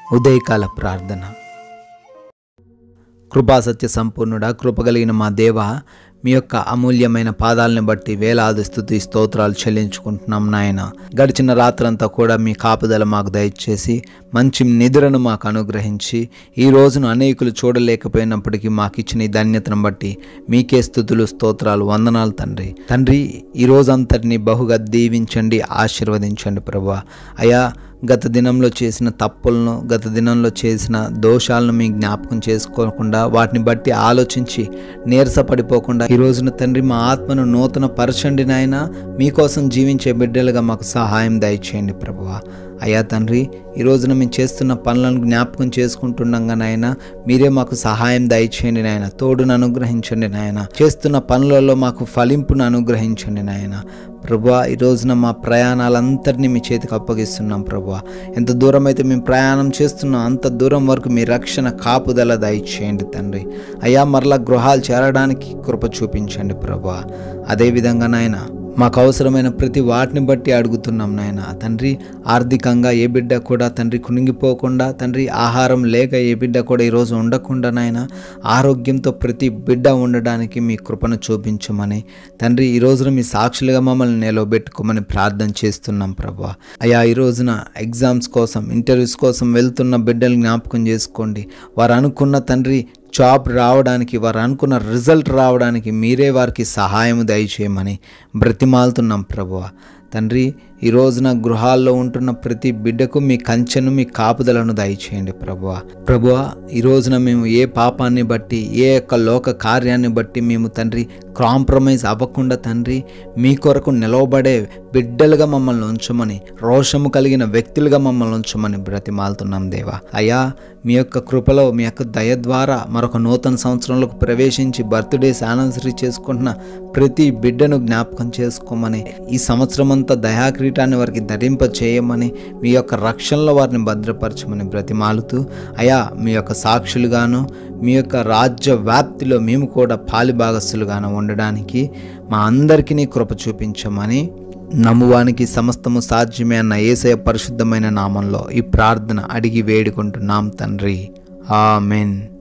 ఉదయకాల ప్రార్థన కృపా సత్య సంపూర్ణుడా కృపగలిగిన మా దేవ మీ యొక్క అమూల్యమైన పాదాలను బట్టి వేలాది స్థుతి స్తోత్రాలు చెల్లించుకుంటున్నాం నాయన గడిచిన రాత్రంతా కూడా మీ కాపుదల మాకు దయచేసి మంచి నిద్రను మాకు అనుగ్రహించి ఈ రోజును అనేకులు చూడలేకపోయినప్పటికీ మాకు ఇచ్చిన ఈ ధన్యతను బట్టి మీకే స్థుతులు స్తోత్రాలు వందనాలు తండ్రి తండ్రి ఈ రోజంతటిని బహుగా దీవించండి ఆశీర్వదించండి ప్రభా అయా గత దినంలో చేసిన తప్పులను గత దినంలో చేసిన దోషాలను మీ జ్ఞాపకం చేసుకోకుండా వాటిని బట్టి ఆలోచించి నీరసపడిపోకుండా ఈ రోజున తండ్రి మా ఆత్మను నూతన పరచండి నాయన మీకోసం జీవించే బిడ్డలుగా మాకు సహాయం దయచేయండి ప్రభువా అయ్యా తండ్రి ఈ రోజున మేము చేస్తున్న పనులను జ్ఞాపకం చేసుకుంటుండగా నాయన మీరే మాకు సహాయం దయచేయండి నాయన తోడును అనుగ్రహించండి నాయన చేస్తున్న పనులలో మాకు ఫలింపును అనుగ్రహించండి నాయన ప్రభువా ఈ రోజున మా ప్రయాణాలంతటినీ మీ చేతికి అప్పగిస్తున్నాం ప్రభువా ఎంత దూరం అయితే మేము ప్రయాణం చేస్తున్నాం అంత దూరం వరకు మీ రక్షణ కాపుదల దయచేయండి తండ్రి అయ్యా మరలా గృహాలు చేరడానికి కృప చూపించండి ప్రభువా అదేవిధంగా నాయన మాకు అవసరమైన ప్రతి వాటిని బట్టి అడుగుతున్నాం నాయన తండ్రి ఆర్థికంగా ఏ బిడ్డ కూడా తండ్రి కునిగిపోకుండా తండ్రి ఆహారం లేక ఏ బిడ్డ కూడా ఈరోజు ఉండకుండా నాయన ఆరోగ్యంతో ప్రతి బిడ్డ ఉండడానికి మీ కృపను చూపించమని తండ్రి ఈ రోజున మీ సాక్షులుగా మమ్మల్ని నిలవబెట్టుకోమని ప్రార్థన చేస్తున్నాం ప్రభా అయా ఈ రోజున ఎగ్జామ్స్ కోసం ఇంటర్వ్యూస్ కోసం వెళ్తున్న బిడ్డలు జ్ఞాపకం చేసుకోండి వారు అనుకున్న తండ్రి జాబ్ రావడానికి వారు అనుకున్న రిజల్ట్ రావడానికి మీరే వారికి సహాయం దయచేయమని బ్రతిమాలుతున్నాం ప్రభువ తండ్రి ఈ రోజున గృహాల్లో ఉంటున్న ప్రతి బిడ్డకు మీ కంచెను మీ కాపుదలను దయచేయండి ప్రభువ ప్రభువ ఈ రోజున మేము ఏ పాపాన్ని బట్టి ఏ యొక్క లోక కార్యాన్ని బట్టి మేము తండ్రి కాంప్రమైజ్ అవ్వకుండా తండ్రి మీ కొరకు నిలవబడే బిడ్డలుగా మమ్మల్ని ఉంచమని రోషము కలిగిన వ్యక్తులుగా మమ్మల్ని ఉంచమని బ్రతిమాలుతున్నాం దేవా అయ్యా మీ యొక్క కృపలో మీ యొక్క దయ ద్వారా మరొక నూతన సంవత్సరంలోకి ప్రవేశించి బర్త్డేస్ ఆనందశ్రీ చేసుకుంటున్న ప్రతి బిడ్డను జ్ఞాపకం చేసుకోమని ఈ సంవత్సరం అంతా దయాక్రీటాన్ని వారికి ధరింప చేయమని మీ యొక్క రక్షణలో వారిని భద్రపరచమని బ్రతిమాలుతూ అయా మీ యొక్క సాక్షులుగాను మీ యొక్క రాజ్య వ్యాప్తిలో మేము కూడా పాలిభాగస్తులుగాను ఉండడానికి మా అందరికీ కృప చూపించమని నమ్మువానికి సమస్తము సాధ్యమే అన్న ఏసయ పరిశుద్ధమైన నామంలో ఈ ప్రార్థన అడిగి వేడుకుంటున్నాం తండ్రి ఆమెన్